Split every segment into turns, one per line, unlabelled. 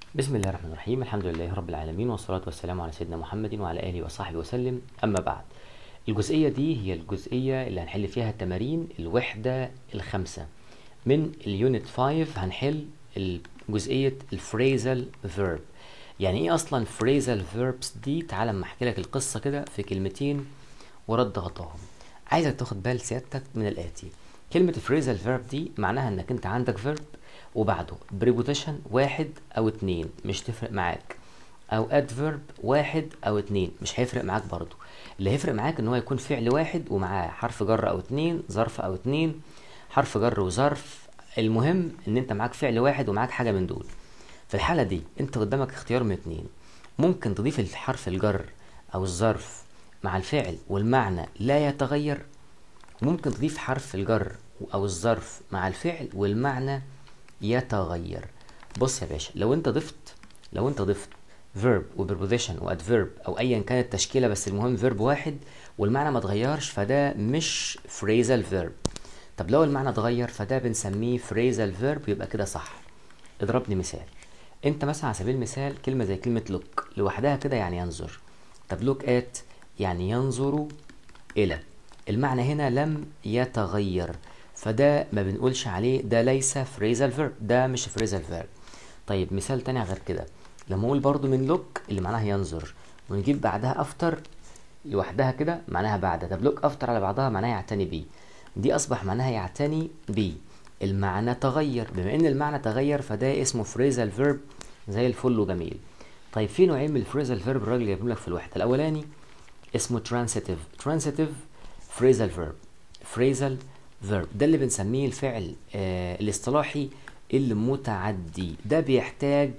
بسم الله الرحمن الرحيم الحمد لله رب العالمين والصلاة والسلام على سيدنا محمد وعلى آله وصحبه وسلم أما بعد الجزئية دي هي الجزئية اللي هنحل فيها تمارين الوحدة الخامسة من اليونت 5 هنحل جزئية الفريزال فيرب يعني ايه اصلا فريزال فيربس دي تعال اما احكي لك القصة كده في كلمتين ورد غطاهم عايزك تاخد بال سيادتك من الآتي كلمة فريزال فيرب دي معناها انك انت عندك فيرب وبعده بريبوتيشن واحد او اتنين مش تفرق معاك او ادفيرب واحد او اتنين مش هيفرق معاك برضو اللي هيفرق معاك ان هو يكون فعل واحد ومعاه حرف جر او اتنين ظرف او اتنين حرف جر وظرف المهم ان انت معاك فعل واحد ومعاك حاجة من دول في الحالة دي انت قدامك اختيار من اتنين ممكن تضيف الحرف الجر او الظرف مع الفعل والمعنى لا يتغير ممكن تضيف حرف الجر او الظرف مع الفعل والمعنى يتغير بص يا باشا لو انت ضفت لو انت ضفت verb وبربوزيشن وادفيرب او ايا كانت التشكيله بس المهم فيرب واحد والمعنى ما اتغيرش فده مش phrasal verb طب لو المعنى اتغير فده بنسميه phrasal verb يبقى كده صح اضربني مثال انت مثلا على سبيل المثال كلمه زي كلمه look لوحدها كده يعني ينظر طب look at يعني ينظر الى المعنى هنا لم يتغير فده ما بنقولش عليه ده ليس phrasal verb ده مش phrasal verb طيب مثال تاني غير كده لما اقول برضو من look اللي معناها ينظر ونجيب بعدها after لوحدها كده معناها بعد طب look after على بعضها معناها يعتني بيه دي اصبح معناها يعتني بيه المعنى تغير بما ان المعنى تغير فده اسمه phrasal verb زي الفل وجميل طيب في نوعين من الفريزال فيرب الراجل جايبهم لك في الوحده الاولاني اسمه transitive transitive phrasal verb phrasal verb ده اللي بنسميه الفعل آه الاصطلاحي المتعدي ده بيحتاج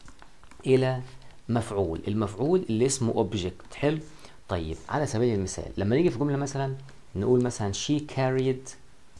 الى مفعول المفعول اللي اسمه object حلو طيب على سبيل المثال لما نيجي في جمله مثلا نقول مثلا she carried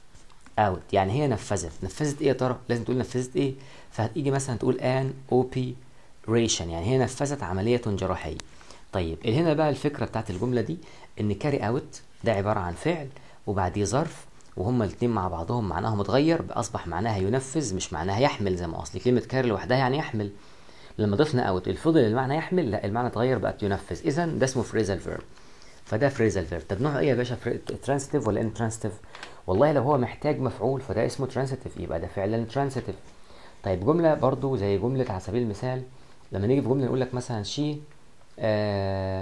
out يعني هي نفذت نفذت ايه يا ترى لازم تقول نفذت ايه فهتيجي مثلا تقول an operation يعني هي نفذت عمليه جراحيه طيب هنا بقى الفكره بتاعت الجمله دي ان carry out ده عباره عن فعل وبعديه ظرف وهما الاثنين مع بعضهم معناهم اتغير اصبح معناها ينفذ مش معناها يحمل زي ما اصل كلمه كاري لوحدها يعني يحمل لما ضفنا اوت الفضل المعنى يحمل لا المعنى اتغير بقت ينفذ اذا ده اسمه فريزال فيرب فده فريزال فيرب طب نوعه ايه يا باشا ترانسيتيف ولا انترانسيتيف والله لو هو محتاج مفعول فده اسمه ترانسيتيف يبقى ده فعلا ترانسيتيف طيب جمله برضو زي جمله على سبيل المثال لما نيجي في جمله نقول لك مثلا شي آه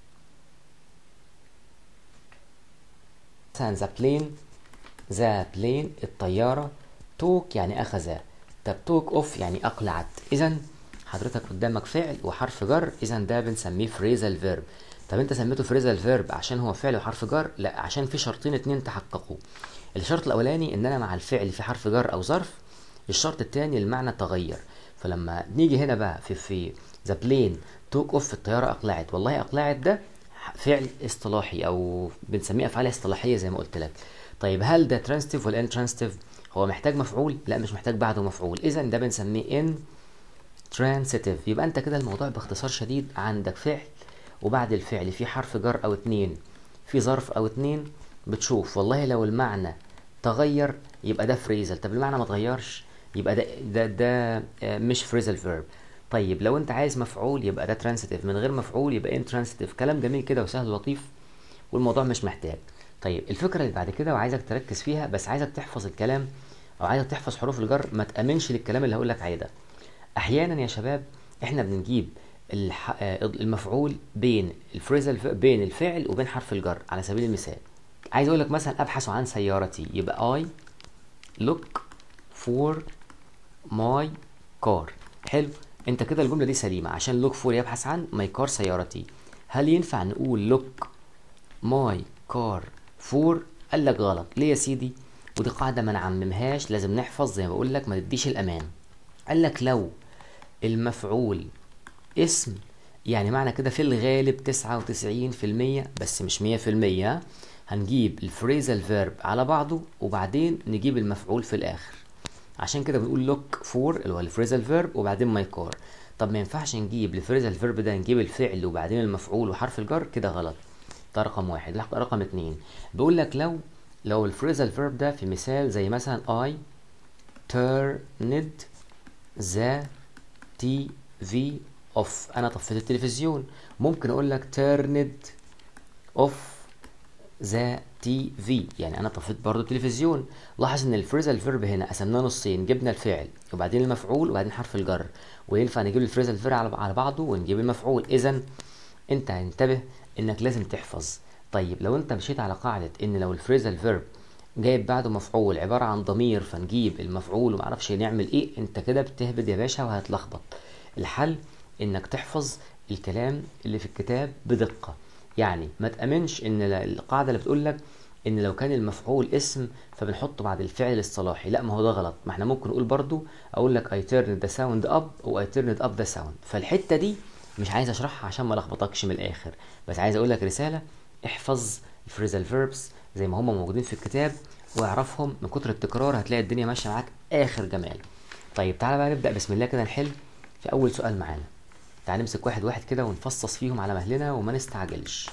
مثلا ذا بلين ذا بلين الطيارة توك يعني أخذ طب توك أوف يعني أقلعت إذا حضرتك قدامك فعل وحرف جر إذا ده بنسميه فريزال فيرب طب أنت سميته فريزال فيرب عشان هو فعل وحرف جر لا عشان في شرطين اتنين تحققوا الشرط الأولاني إن أنا مع الفعل في حرف جر أو ظرف الشرط التاني المعنى تغير فلما نيجي هنا بقى في في ذا بلين توك أوف الطيارة أقلعت والله أقلعت ده فعل اصطلاحي او بنسميه افعال اصطلاحيه زي ما قلت لك طيب هل ده ترانستيف ولا ان ترانستيف هو محتاج مفعول لا مش محتاج بعده مفعول اذا ده بنسميه ان ترانسيتيف يبقى انت كده الموضوع باختصار شديد عندك فعل وبعد الفعل في حرف جر او اتنين في ظرف او اتنين بتشوف والله لو المعنى تغير يبقى ده فريزل طب المعنى ما تغيرش يبقى ده ده ده مش فريزل فيرب طيب لو انت عايز مفعول يبقى ده ترانسيتيف من غير مفعول يبقى ان ترانسيتيف كلام جميل كده وسهل ولطيف والموضوع مش محتاج طيب الفكره اللي بعد كده وعايزك تركز فيها بس عايزك تحفظ الكلام او عايزك تحفظ حروف الجر ما تامنش للكلام اللي هقول لك عليه ده احيانا يا شباب احنا بنجيب الح... المفعول بين الفريزل بين الفعل وبين حرف الجر على سبيل المثال عايز اقول لك مثلا ابحث عن سيارتي يبقى I look for my car حلو انت كده الجمله دي سليمه عشان لوك فور يبحث عن ماي كار سيارتي هل ينفع نقول لوك ماي كار فور قال لك غلط ليه يا سيدي ودي قاعده ما نعممهاش لازم نحفظ زي ما بقول لك ما تديش الامان قال لك لو المفعول اسم يعني معنى كده في الغالب 99% بس مش 100% هنجيب الفريزال فيرب على بعضه وبعدين نجيب المفعول في الاخر عشان كده بنقول لوك فور اللي هو الفريزال فيرب وبعدين ماي كار طب ما ينفعش نجيب الفريزال فيرب ده نجيب الفعل وبعدين المفعول وحرف الجر كده غلط ده رقم واحد رقم اتنين بيقول لك لو لو الفريزال فيرب ده في مثال زي مثلا I turned the TV في اوف انا طفيت التلفزيون ممكن اقول لك turned اوف ذا تي في يعني انا طفيت برضو التلفزيون لاحظ ان الفريزال فيرب هنا قسمناه نصين جبنا الفعل وبعدين المفعول وبعدين حرف الجر وينفع نجيب الفريزال فيرب على على بعضه ونجيب المفعول اذا انت انتبه انك لازم تحفظ طيب لو انت مشيت على قاعده ان لو الفريزال فيرب جايب بعده مفعول عباره عن ضمير فنجيب المفعول ومعرفش نعمل ايه انت كده بتهبد يا باشا وهتلخبط الحل انك تحفظ الكلام اللي في الكتاب بدقه يعني ما تامنش ان القاعده اللي بتقول لك ان لو كان المفعول اسم فبنحطه بعد الفعل الاصطلاحي لا ما هو ده غلط ما احنا ممكن نقول برضو اقول لك I turned the sound up و I turned up the sound فالحته دي مش عايز اشرحها عشان ما لخبطكش من الاخر بس عايز اقول لك رساله احفظ الفريزال فيربس زي ما هم موجودين في الكتاب واعرفهم من كتر التكرار هتلاقي الدنيا ماشيه معاك اخر جمال طيب تعالى بقى نبدا بسم الله كده نحل في اول سؤال معانا تعال نمسك واحد واحد كده ونفصص فيهم على مهلنا وما نستعجلش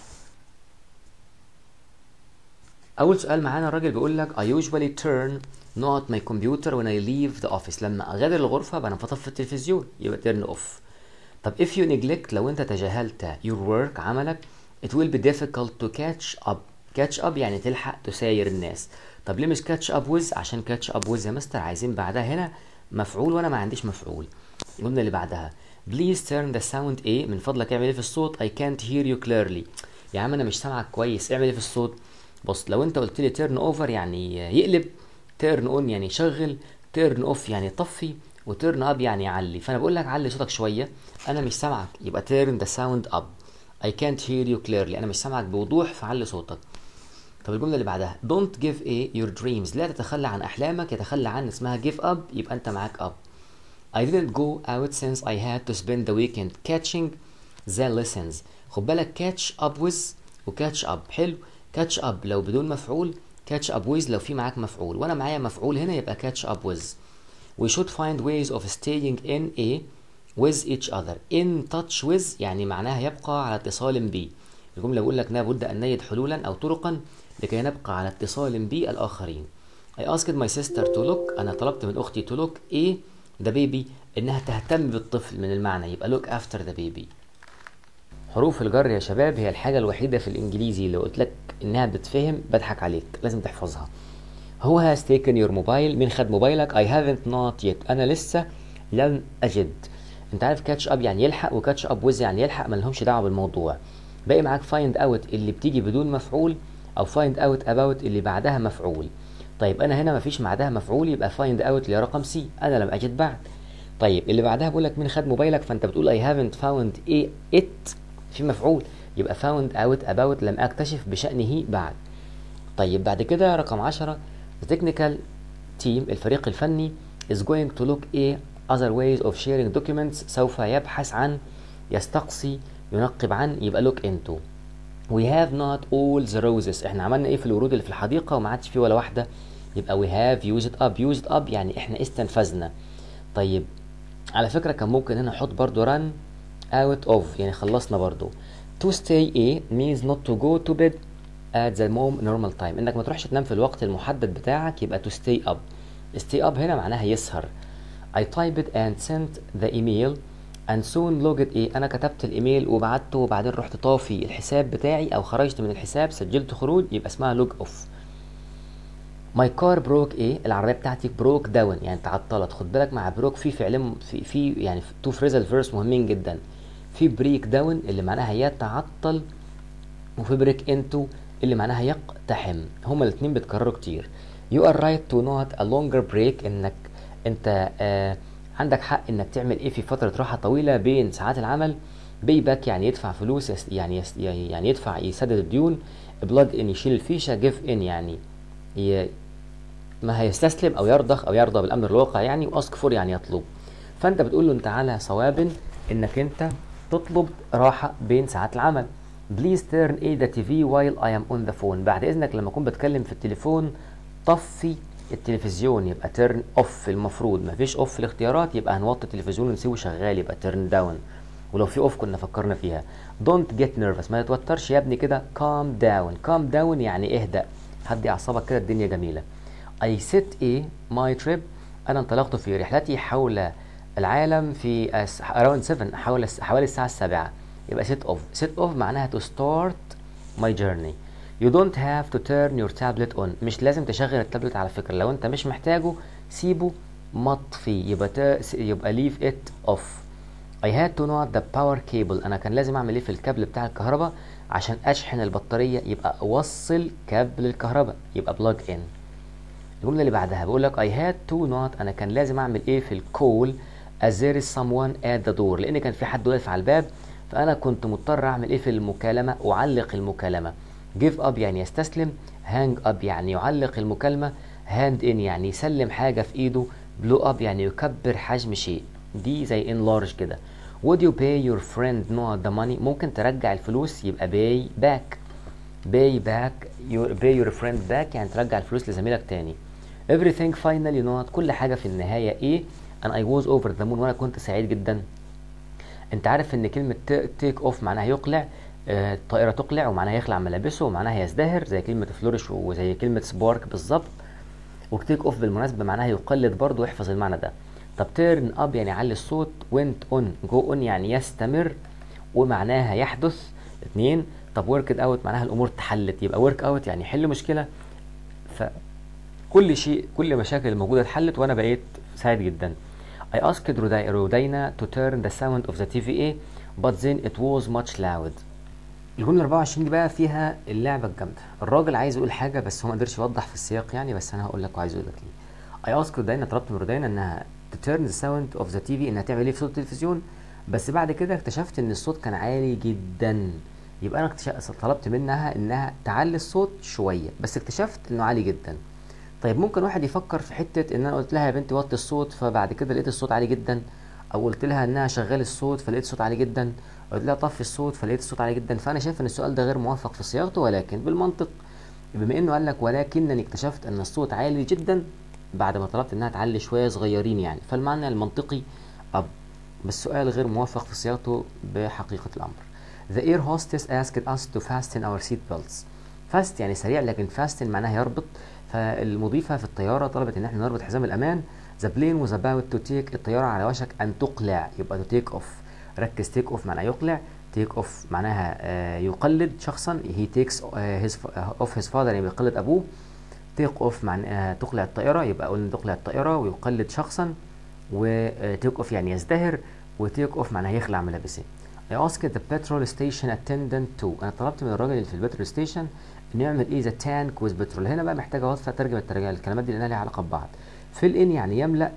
اول سؤال معانا الراجل بيقول لك I usually turn not my computer when I leave the office لما اغادر الغرفه بنفضل في التلفزيون يبقى turn off طب if you neglect لو انت تجاهلت your work عملك it will be difficult to catch up catch up يعني تلحق تساير الناس طب ليه مش catch up with عشان catch up with يا مستر عايزين بعدها هنا مفعول وانا ما عنديش مفعول الجمله اللي بعدها please turn the sound ايه من فضلك اعمل ايه في الصوت I can't hear you clearly يا عم انا مش سامعك كويس اعمل ايه في الصوت بص لو انت قلت لي turn over يعني يقلب turn on يعني يشغل turn off يعني طفي وتيرن اب يعني يعلي فانا بقول لك علي صوتك شويه انا مش سامعك يبقى turn the sound up I can't hear you clearly انا مش سامعك بوضوح فعلي صوتك طب الجمله اللي بعدها don't give a your dreams لا تتخلى عن احلامك يتخلى عن اسمها give up يبقى انت معاك up I didn't go out since I had to spend the weekend catching the lessons خد بالك catch up with و catch up حلو catch up لو بدون مفعول catch up with لو في معاك مفعول وانا معايا مفعول هنا يبقى catch up with we should find ways of staying in a with each other in touch with يعني معناها يبقى على اتصال ب الجملة بقول لك لابد أن نجد حلولا أو طرقا لكي نبقى على اتصال بالآخرين I asked my sister to look أنا طلبت من أختي to look إيه the baby إنها تهتم بالطفل من المعنى يبقى look after the baby حروف الجر يا شباب هي الحاجة الوحيدة في الإنجليزي لو قلت لك إنها بتتفهم بضحك عليك لازم تحفظها هو has taken your mobile مين خد موبايلك I haven't not yet أنا لسه لم أجد أنت عارف كاتش أب يعني يلحق وكاتش أب ويز يعني يلحق ما لهمش دعوة بالموضوع باقي معاك find out اللي بتيجي بدون مفعول أو find out about اللي بعدها مفعول طيب أنا هنا مفيش بعدها مفعول يبقى find out اللي رقم سي أنا لم أجد بعد طيب اللي بعدها بقول لك مين خد موبايلك فأنت بتقول I haven't found a it في مفعول يبقى found out about لم أكتشف بشأنه بعد طيب بعد كده رقم 10 The technical team الفريق الفني is going to look a other ways of sharing documents سوف يبحث عن يستقصي ينقب عن يبقى look into we have not all the roses احنا عملنا ايه في الورود اللي في الحديقة وما عادش فيه ولا واحدة يبقى we have used up used up يعني احنا استنفذنا طيب على فكرة كان ممكن هنا احط برضو run out of يعني خلصنا برضو to stay a means not to go to bed at the mom normal time انك ما تروحش تنام في الوقت المحدد بتاعك يبقى to stay up stay up هنا معناها يسهر I typed and sent the email and soon logged ايه انا كتبت الايميل وبعته وبعدين رحت طافي الحساب بتاعي او خرجت من الحساب سجلت خروج يبقى اسمها log off my car broke ايه العربيه بتاعتي broke down يعني تعطلت خد بالك مع broke في فعلين في في يعني تو phrasal verbs مهمين جدا في بريك داون اللي معناها يتعطل وفي بريك انتو اللي معناها يقتحم هما الاثنين بيتكرروا كتير you are right to not a longer break انك انت آه عندك حق انك تعمل ايه في فتره راحه طويله بين ساعات العمل بي باك يعني يدفع فلوس يس يعني يس يعني يدفع يسدد الديون بلج ان يشيل الفيشه جيف ان يعني ي... ما هيستسلم او يرضخ او يرضى بالامر الواقع يعني واسك فور يعني يطلب فانت بتقول له انت على صواب انك انت تطلب راحه بين ساعات العمل بليز تيرن ايه ذا تي في وايل اي ام اون ذا فون بعد اذنك لما اكون بتكلم في التليفون طفي التلفزيون يبقى تيرن اوف المفروض مفيش اوف في الاختيارات يبقى هنوطي التلفزيون ونسيبه شغال يبقى تيرن داون ولو في اوف كنا فكرنا فيها دونت جيت نيرفس ما تتوترش يا ابني كده كام داون كام داون يعني اهدأ هدي اعصابك كده الدنيا جميله I set a my trip انا انطلقت في رحلتي حول العالم في around 7 حوالي حوالي الساعة السابعة يبقى set off set off معناها to start my journey you don't have to turn your tablet on مش لازم تشغل التابلت على فكرة لو انت مش محتاجه سيبه مطفي يبقى ت... يبقى leave it off I had to not the power cable انا كان لازم اعمل ايه في الكابل بتاع الكهرباء عشان اشحن البطارية يبقى اوصل كابل الكهرباء يبقى plug in الجملة اللي بعدها بقول لك I had to not أنا كان لازم أعمل إيه في الكول as there is someone at the door لأن كان في حد واقف على الباب فأنا كنت مضطر أعمل إيه في المكالمة أعلق المكالمة give up يعني يستسلم hang up يعني يعلق المكالمة hand in يعني يسلم حاجة في إيده blow up يعني يكبر حجم شيء دي زي enlarge كده would you pay your friend not the money ممكن ترجع الفلوس يبقى pay back pay back your pay your friend back يعني ترجع الفلوس لزميلك تاني everything finally not كل حاجة في النهاية ايه and I was over the moon وانا كنت سعيد جدا انت عارف ان كلمة take off معناها يقلع آه، الطائرة تقلع ومعناها يخلع ملابسه ومعناها يزدهر زي كلمة فلورش وزي كلمة سبارك بالظبط وتيك اوف بالمناسبة معناها يقلد برضه واحفظ المعنى ده طب تيرن اب يعني علي الصوت وينت اون جو اون يعني يستمر ومعناها يحدث اتنين طب ورك اوت معناها الامور اتحلت يبقى ورك اوت يعني حل مشكلة فكل شيء كل مشاكل الموجودة اتحلت وانا بقيت سعيد جدا I asked رودي- رودينا to turn the sound of the TVA but then it was much loud الجملة 24 دي بقى فيها اللعبة الجامدة الراجل عايز يقول حاجة بس هو ما قدرش يوضح في السياق يعني بس انا هقول لك وعايز اقول لك ليه I asked رودينا طلبت من رودينا انها to turn the sound of the TV انها تعمل ايه في صوت التلفزيون بس بعد كده اكتشفت ان الصوت كان عالي جدا يبقى انا اكتش- طلبت منها انها تعلي الصوت شوية بس اكتشفت انه عالي جدا طيب ممكن واحد يفكر في حتة ان انا قلت لها يا بنتي وطي الصوت فبعد كده لقيت الصوت عالي جدا او قلت لها انها شغال الصوت فلقيت الصوت عالي جدا قلت لها طفي الصوت فلقيت الصوت عالي جدا فانا شايف ان السؤال ده غير موافق في صياغته ولكن بالمنطق بما انه قال لك ولكنني اكتشفت ان الصوت عالي جدا بعد ما طلبت انها تعلي شويه صغيرين يعني فالمعنى المنطقي اب بس السؤال غير موافق في صياغته بحقيقه الامر The air hostess asked us to fasten our seat belts fast يعني سريع لكن fasten معناها يربط فالمضيفة في الطيارة طلبت ان احنا نربط حزام الامان The plane was about to take الطيارة على وشك ان تقلع يبقى to take off ركز take off معناها يقلع take off معناها آه يقلد شخصا he takes آه his off his father يعني بيقلد ابوه take off معناها تقلع الطائرة يبقى قلنا تقلع الطائرة ويقلد شخصا و take off يعني يزدهر و take off معناها يخلع ملابسه I asked the petrol station attendant to انا طلبت من الراجل اللي في البترول ستيشن انه يعمل ايه ذا تانك ويز بترول هنا بقى محتاج اوصف اترجم الترجمه الكلمات دي لانها ليها علاقه ببعض فيل ان يعني يملا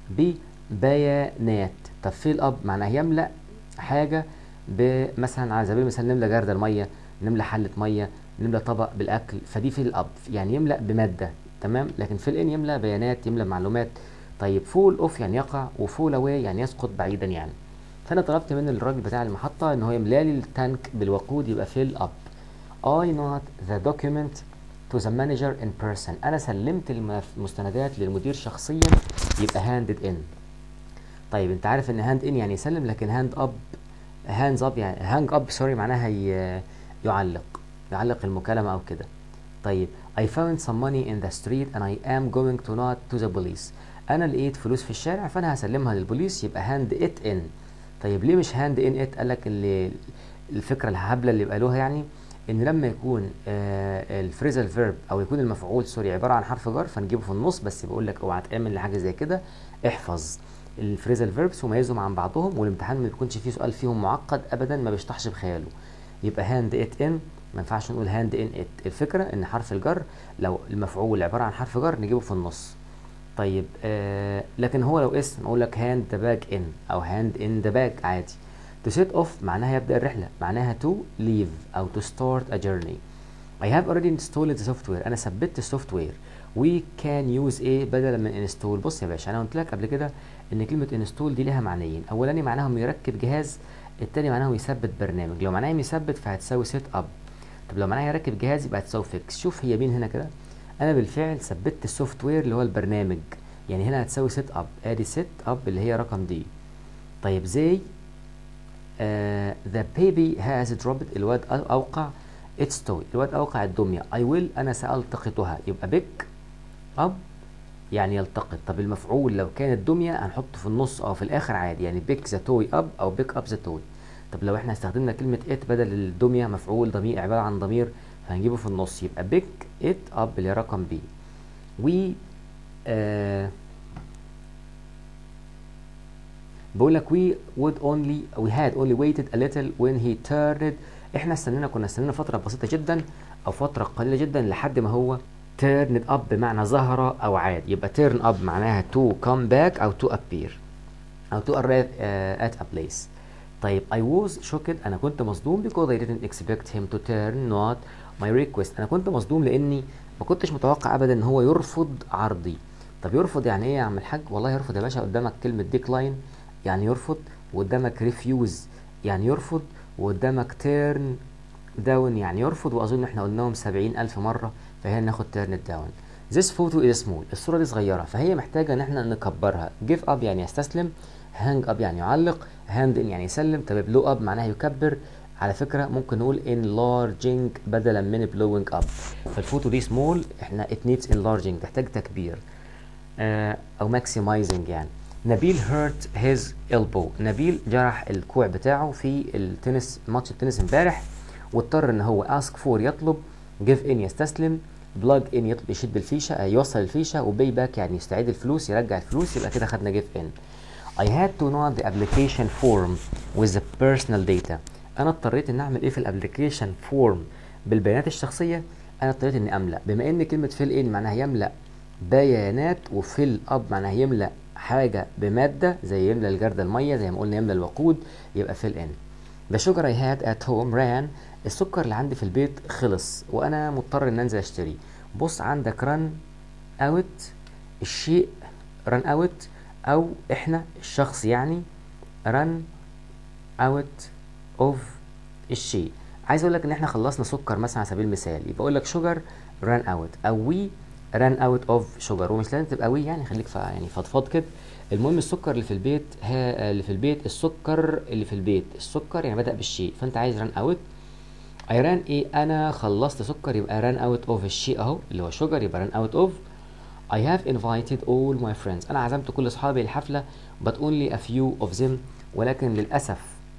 ببيانات طب فيل اب معناه يملا حاجه مثلا على سبيل المثال نملى جردل الميه نملى حله ميه نملى طبق بالاكل فدي فيل اب يعني يملا بماده تمام لكن فيل ان يملا بيانات يملا معلومات طيب فول اوف يعني يقع وفول اواي يعني يسقط بعيدا يعني فانا طلبت من الراجل بتاع المحطه ان هو يملى لي التانك بالوقود يبقى فيل اب I not the document to the manager in person انا سلمت المستندات للمدير شخصيا يبقى handed in طيب انت عارف ان hand in يعني يسلم لكن hand up hands up يعني hang up سوري معناها يعلق يعلق المكالمة او كده طيب I found some money in the street and I am going to not to the police انا لقيت فلوس في الشارع فانا هسلمها للبوليس يبقى hand it in طيب ليه مش hand in it قالك اللي الفكرة الهبلة اللي قالوها يعني ان لما يكون آه الفريزال فيرب او يكون المفعول سوري عباره عن حرف جر فنجيبه في النص بس بقول لك اوعى تامن لحاجه زي كده احفظ الفريزال فيربس وميزهم عن بعضهم والامتحان ما بيكونش فيه سؤال فيهم معقد ابدا ما بيشطحش بخياله يبقى هاند ات ان ما ينفعش نقول هاند ان ات الفكره ان حرف الجر لو المفعول عباره عن حرف جر نجيبه في النص طيب آه لكن هو لو اسم اقول لك هاند ذا باج ان او هاند ان ذا باج عادي To set off معناها يبدأ الرحلة معناها to leave أو to start a journey I have already installed the software أنا ثبت السوفت وير we can use ايه بدلا من install بص يا باشا أنا قلت لك قبل كده إن كلمة install دي لها معنيين أولاني معناهم يركب جهاز التاني معناهم يثبت برنامج لو معناها يثبت فهتساوي set up طب لو معناها يركب جهاز يبقى هتساوي fix شوف هي مين هنا كده أنا بالفعل ثبت السوفت وير اللي هو البرنامج يعني هنا هتساوي set up ادي set up اللي هي رقم دي طيب زي Uh, the baby has dropped الواد أوقع its toy الواد أوقع الدمية I will أنا سألتقطها يبقى pick up يعني يلتقط طب المفعول لو كانت دميه هنحطه في النص او في الاخر عادي يعني بيك ذا توي اب او بيك اب ذا توي طب لو احنا استخدمنا كلمه ات بدل الدميه مفعول ضمير عباره عن ضمير فهنجيبه في النص يبقى بيك ات اب اللي هي رقم بي وي آه بقول لك we would only we had only waited a little when he turned احنا استنينا كنا استنينا فتره بسيطه جدا او فتره قليله جدا لحد ما هو turned up بمعنى ظهر او عاد يبقى turn up معناها to come back او to appear او to arrive uh, at a place طيب I was shocked انا كنت مصدوم because I didn't expect him to turn not my request انا كنت مصدوم لاني ما كنتش متوقع ابدا ان هو يرفض عرضي طب يرفض يعني ايه يا عم الحاج والله يرفض يا باشا قدامك كلمه decline يعني يرفض وقدامك ريفيوز يعني يرفض وقدامك تيرن داون يعني يرفض واظن احنا قلناهم سبعين الف مرة فهنا ناخد تيرن داون This photo is small الصورة دي صغيرة فهي محتاجة ان احنا نكبرها give up يعني يستسلم hang up يعني يعلق hand in يعني يسلم طب blow up معناها يكبر على فكرة ممكن نقول enlarging بدلا من blowing up فالفوتو دي small احنا it needs enlarging تحتاج تكبير آه او maximizing يعني نبيل هيرت هيز elbow نبيل جرح الكوع بتاعه في التنس ماتش التنس امبارح واضطر ان هو اسك فور يطلب جيف ان يستسلم بلاج ان يطلب يشد الفيشه يوصل الفيشه وبي باك يعني يستعيد الفلوس يرجع الفلوس يبقى كده خدنا جيف ان I had to know the application form with the personal data انا اضطريت ان اعمل ايه في الابلكيشن فورم بالبيانات الشخصيه انا اضطريت اني املا بما ان كلمه فيل ان معناها يملا بيانات وفيل اب معناها يملا حاجه بماده زي يملى الجردل الميه زي ما قلنا يملى الوقود يبقى فيل ان The sugar I had at home ran السكر اللي عندي في البيت خلص وانا مضطر ان انزل اشتري بص عندك رن اوت الشيء رن اوت او احنا الشخص يعني رن اوت اوف الشيء عايز اقول لك ان احنا خلصنا سكر مثلا على سبيل المثال يبقى اقول لك شوجر ران اوت او وي ران اوت اوف شوجر ومش لازم تبقى وي يعني خليك يعني فضفاض كده المهم السكر اللي في البيت ها اللي في البيت السكر اللي في البيت السكر يعني بدأ بالشيء فانت عايز ران اوت اي ران ايه انا خلصت سكر يبقى ران اوت اوف الشيء اهو اللي هو شوجر يبقى ران اوت اوف I have invited all my friends انا عزمت كل اصحابي الحفله but only a few of them ولكن للاسف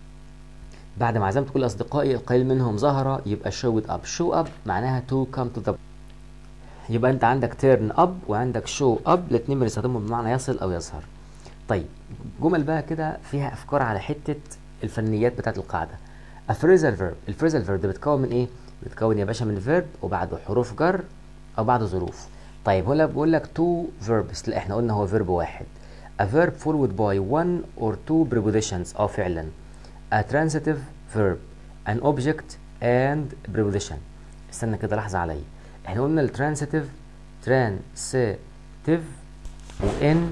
بعد ما عزمت كل اصدقائي القليل منهم ظهر يبقى showed up show up معناها to come to the يبقى انت عندك turn up وعندك show up الاثنين بنستخدمهم بمعنى يصل او يظهر طيب جمل بقى كده فيها افكار على حته الفنيات بتاعت القاعده افريزال فيرب الفريزال فيرب ده بتكون من ايه بتكون يا باشا من فيرب وبعده حروف جر او بعده ظروف طيب هنا بقول لك تو فيربس لا احنا قلنا هو فيرب واحد a verb followed by one or two prepositions اه فعلا a transitive verb an object and preposition استنى كده لحظه عليا احنا قلنا الترانسيتيف ترانسيتيف وان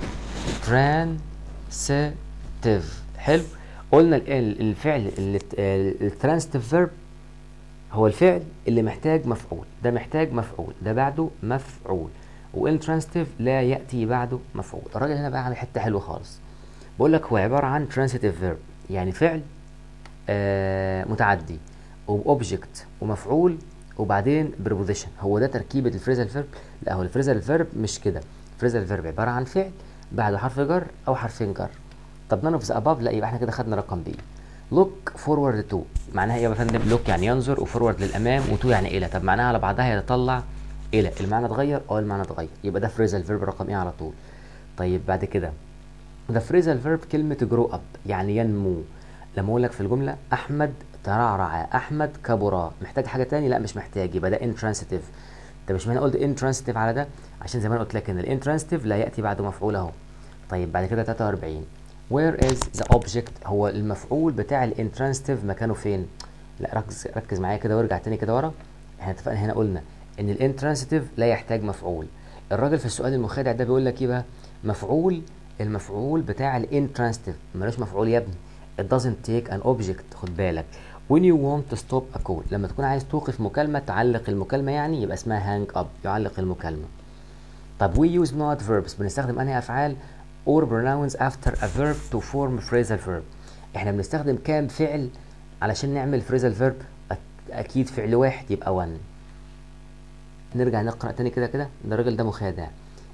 ترانسيتيف حلو قلنا الفعل الترانسيتيف فيرب هو الفعل اللي محتاج مفعول ده محتاج مفعول ده بعده مفعول والترانسيتيف لا ياتي بعده مفعول الراجل هنا بقى عامل حته حلوه خالص بقول لك هو عباره عن ترانسيتيف فيرب يعني فعل آه متعدي واوبجكت ومفعول وبعدين بريبوزيشن هو ده تركيبه الفريزال فيرب لا هو الفريزال فيرب مش كده الفريزال فيرب عباره عن فعل بعده حرف جر او حرفين جر طب نون اوف ذا اباف لا يبقى احنا كده خدنا رقم بي لوك فورورد تو معناها ايه يا فندم لوك يعني ينظر وفورورد للامام وتو يعني الى طب معناها على بعضها يتطلع الى المعنى اتغير اه المعنى اتغير يبقى ده فريزال فيرب رقم ايه على طول طيب بعد كده ده فريزال فيرب كلمه جرو اب يعني ينمو لما اقول لك في الجمله احمد ترعرع احمد كبرا محتاج حاجه تاني لا مش محتاج يبقى ده intransitive طب مش معنى قلت intransitive على ده عشان زي ما انا قلت لك ان الانترانسيتيف لا ياتي بعده مفعول اهو طيب بعد كده 43 where is the object هو المفعول بتاع الانترانسيتيف مكانه فين لا ركز ركز معايا كده وارجع تاني كده ورا احنا اتفقنا هنا قلنا ان الانترانسيتيف لا يحتاج مفعول الراجل في السؤال المخادع ده بيقول لك ايه بقى مفعول المفعول بتاع الانترانسيتيف ملوش مفعول يا ابني it doesn't take an object خد بالك when you want to stop a call لما تكون عايز توقف مكالمة تعلق المكالمة يعني يبقى اسمها hang up يعلق المكالمة طب we use not verbs بنستخدم انهي افعال or pronouns after a verb to form phrasal verb احنا بنستخدم كام فعل علشان نعمل phrasal verb اكيد فعل واحد يبقى one نرجع نقرا تاني كده كده ده الراجل ده مخادع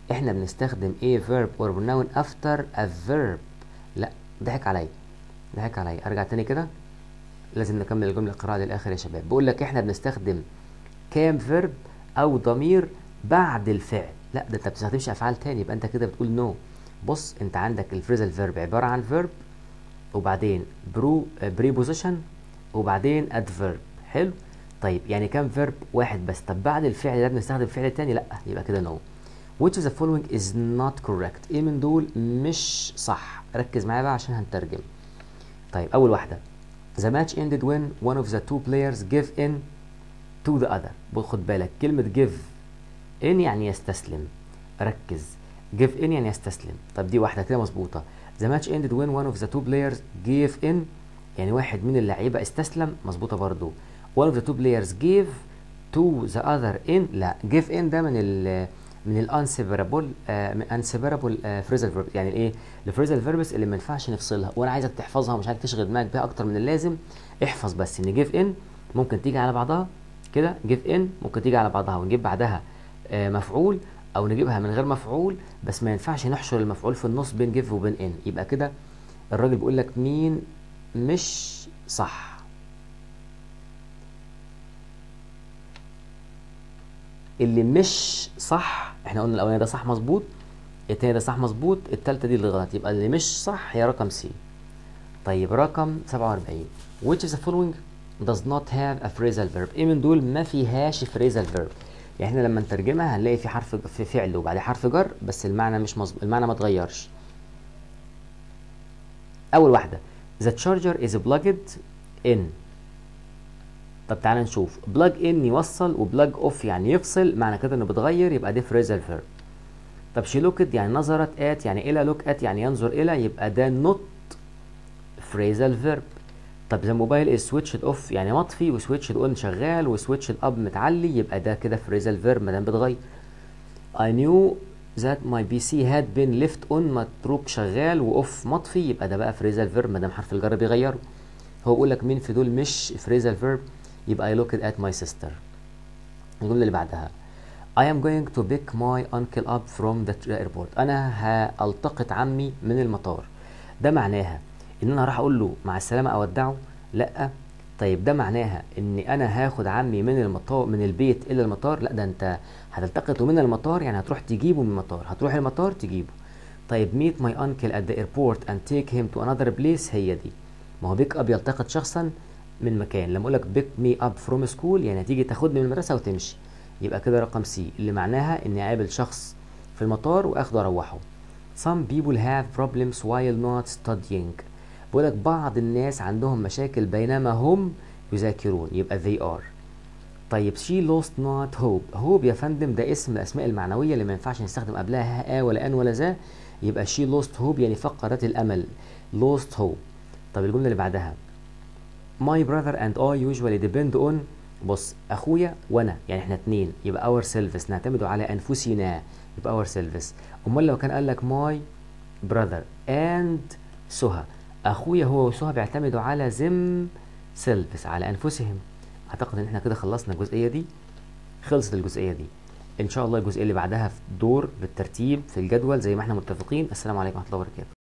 احنا بنستخدم a verb or pronoun after a verb لا ضحك عليا ضحك عليا ارجع تاني كده لازم نكمل الجمله القراءه للاخر يا شباب بقول لك احنا بنستخدم كام فيرب او ضمير بعد الفعل لا ده انت ما بتستخدمش افعال تاني يبقى انت كده بتقول نو no. بص انت عندك الفريزال فيرب عباره عن فيرب وبعدين برو بريبوزيشن وبعدين ادفيرب حلو طيب يعني كام فيرب واحد بس طب بعد الفعل ده بنستخدم فعل تاني لا يبقى كده نو no. which of the following is not correct ايه من دول مش صح ركز معايا بقى عشان هنترجم طيب اول واحده the match ended when one of the two players gave in to the other خد بالك كلمه give in يعني يستسلم ركز give in يعني يستسلم طب دي واحده كده مظبوطه the match ended when one of the two players gave in يعني واحد من اللعيبه استسلم مظبوطه برضو one of the two players gave to the other in لا give in ده من ال من الانسيبرابل انسيبرابل فريزال فيرب يعني الايه الفريزال فيربس اللي ما ينفعش نفصلها وانا عايزك تحفظها ومش عايزك تشغل دماغك بيها اكتر من اللازم احفظ بس ان جيف ان ممكن تيجي على بعضها كده جيف ان ممكن تيجي على بعضها ونجيب بعدها آه مفعول او نجيبها من غير مفعول بس ما ينفعش نحشر المفعول في النص بين جيف وبين ان يبقى كده الراجل بيقول لك مين مش صح اللي مش صح احنا قلنا الاولاني ده صح مظبوط التاني ده صح مظبوط التالتة دي اللي غلط يبقى اللي مش صح هي رقم سي طيب رقم 47 which of the following does not have a phrasal verb ايه من دول ما فيهاش phrasal verb يعني احنا لما نترجمها هنلاقي في حرف في فعل وبعدين حرف جر بس المعنى مش مظبوط المعنى ما اتغيرش اول واحده the charger is plugged in طب تعالى نشوف بلاج ان يوصل وبلاج اوف يعني يفصل معنى كده انه بتغير يبقى دي فريزال فيرب طب شي لوكت يعني نظرت ات يعني الى لوك ات يعني ينظر الى يبقى ده نوت فريزال فيرب طب ذا موبايل از سويتشد اوف يعني مطفي وسويتشد اون شغال وسويتشد اب متعلي يبقى ده كده فريزال فيرب ما دام بتغير I knew that my PC had been left on متروك شغال واوف مطفي يبقى ده بقى فريزال فيرب ما دام حرف الجر بيغيره هو بيقول لك مين في دول مش فريزال فيرب يبقى I looked at my sister الجملة اللي بعدها I am going to pick my uncle up from the airport أنا هالتقط عمي من المطار ده معناها إن أنا راح أقول له مع السلامة أودعه لأ طيب ده معناها إن أنا هاخد عمي من المطار من البيت إلى المطار لأ ده أنت هتلتقطه من المطار يعني هتروح تجيبه من المطار هتروح المطار تجيبه طيب meet my uncle at the airport and take him to another place هي دي ما هو بيك أب يلتقط شخصا من مكان لما اقول لك بيك مي اب فروم سكول يعني هتيجي تاخدني من المدرسه وتمشي يبقى كده رقم سي اللي معناها اني اقابل شخص في المطار واخده اروحه some people have problems while not studying بقول لك بعض الناس عندهم مشاكل بينما هم يذاكرون يبقى they are طيب she lost not hope hope يا فندم ده اسم من الاسماء المعنويه اللي ما ينفعش نستخدم قبلها ها ولا ان ولا ذا يبقى she lost hope يعني فقدت الامل lost hope طب الجمله اللي بعدها my brother and I usually depend on بص اخويا وانا يعني احنا اتنين يبقى our selves نعتمد على انفسنا يبقى our selves امال لو كان قال لك my brother and سهى اخويا هو وسهى بيعتمدوا على them selves على انفسهم اعتقد ان احنا كده خلصنا الجزئيه دي خلصت الجزئيه دي ان شاء الله الجزئيه اللي بعدها في دور بالترتيب في الجدول زي ما احنا متفقين السلام عليكم ورحمه الله وبركاته